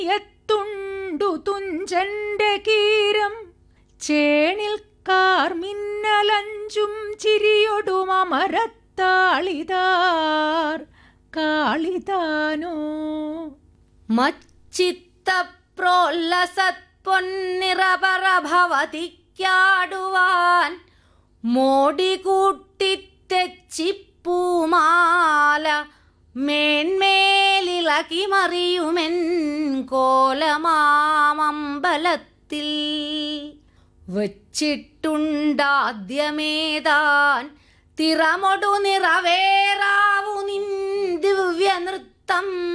എത്തുണ്ടു തുഞ്ചന്റെ കീരം ചേണിൽ കാർമിന്നലഞ്ചും ചിരിയൊടുമരത്താളിതാർ കാളിതാനോ മച്ചിത്തപ്രോല്ലസത്പൊന്നിറപറഭവതിക്കാടുവാൻ മോടികൂട്ടിത്തെച്ചിപ്പൂമാല മേന്മേലിളക്കി മറിയുമെൻ കോലമാമമ്പലത്തിൽ വച്ചിട്ടുണ്ടാദ്യമേതാൻ തിറമൊടു നിറവേറാവു നിൻ ദിവ്യ നൃത്തം